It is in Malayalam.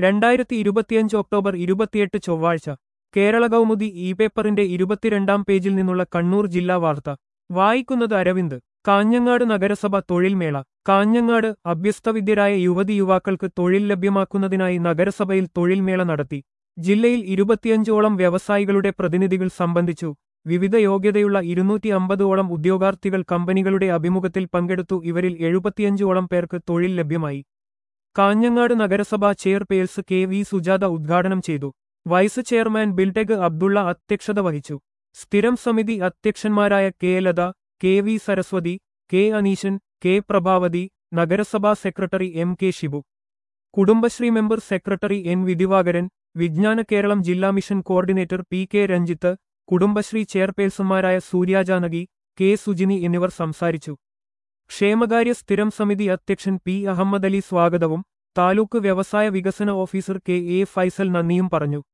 രണ്ടായിരത്തി ഇരുപത്തിയഞ്ച് ഒക്ടോബർ ഇരുപത്തിയെട്ട് ചൊവ്വാഴ്ച കേരള കൗമുദി ഇ പേപ്പറിന്റെ ഇരുപത്തിരണ്ടാം പേജിൽ നിന്നുള്ള കണ്ണൂർ ജില്ലാ വാർത്ത വായിക്കുന്നത് അരവിന്ദ് കാഞ്ഞങ്ങാട് നഗരസഭ തൊഴിൽമേള കാഞ്ഞങ്ങാട് അഭ്യസ്തവിദ്യരായ യുവതി യുവാക്കൾക്ക് തൊഴിൽ ലഭ്യമാക്കുന്നതിനായി നഗരസഭയിൽ തൊഴിൽമേള നടത്തി ജില്ലയിൽ ഇരുപത്തിയഞ്ചോളം വ്യവസായികളുടെ പ്രതിനിധികൾ സംബന്ധിച്ചു വിവിധ യോഗ്യതയുള്ള ഇരുന്നൂറ്റി അമ്പതോളം ഉദ്യോഗാർത്ഥികൾ കമ്പനികളുടെ അഭിമുഖത്തിൽ പങ്കെടുത്തു ഇവരിൽ എഴുപത്തിയഞ്ചോളം പേർക്ക് തൊഴിൽ ലഭ്യമായി കാഞ്ഞങ്ങാട് നഗരസഭാ ചെയർപേഴ്സ് കെ വി സുജാത ഉദ്ഘാടനം ചെയ്തു വൈസ് ചെയർമാൻ ബിൽടെഗ് അബ്ദുള്ള അധ്യക്ഷത വഹിച്ചു സ്ഥിരം സമിതി അധ്യക്ഷന്മാരായ K Latha K V Saraswathi K Aneeshan K Prabhavathi നഗരസഭാ secretary M K Shibu Kudumbashree member secretary N Vidhivakaran Vijnana Keralam ജില്ലാ mission coordinator P K Ranjith Kudumbashree ചെയർപേഴ്സൺമാരായ സൂര്യാജാനകി കെ സുജിനി എന്നിവർ സംസാരിച്ചു ക്ഷേമകാര്യ സ്ഥിരം സമിതി അധ്യക്ഷൻ പി അഹമ്മദ് അലി സ്വാഗതവും താലൂക്ക് വ്യവസായ വികസന ഓഫീസർ കെ എ ഫൈസൽ നന്ദിയും പറഞ്ഞു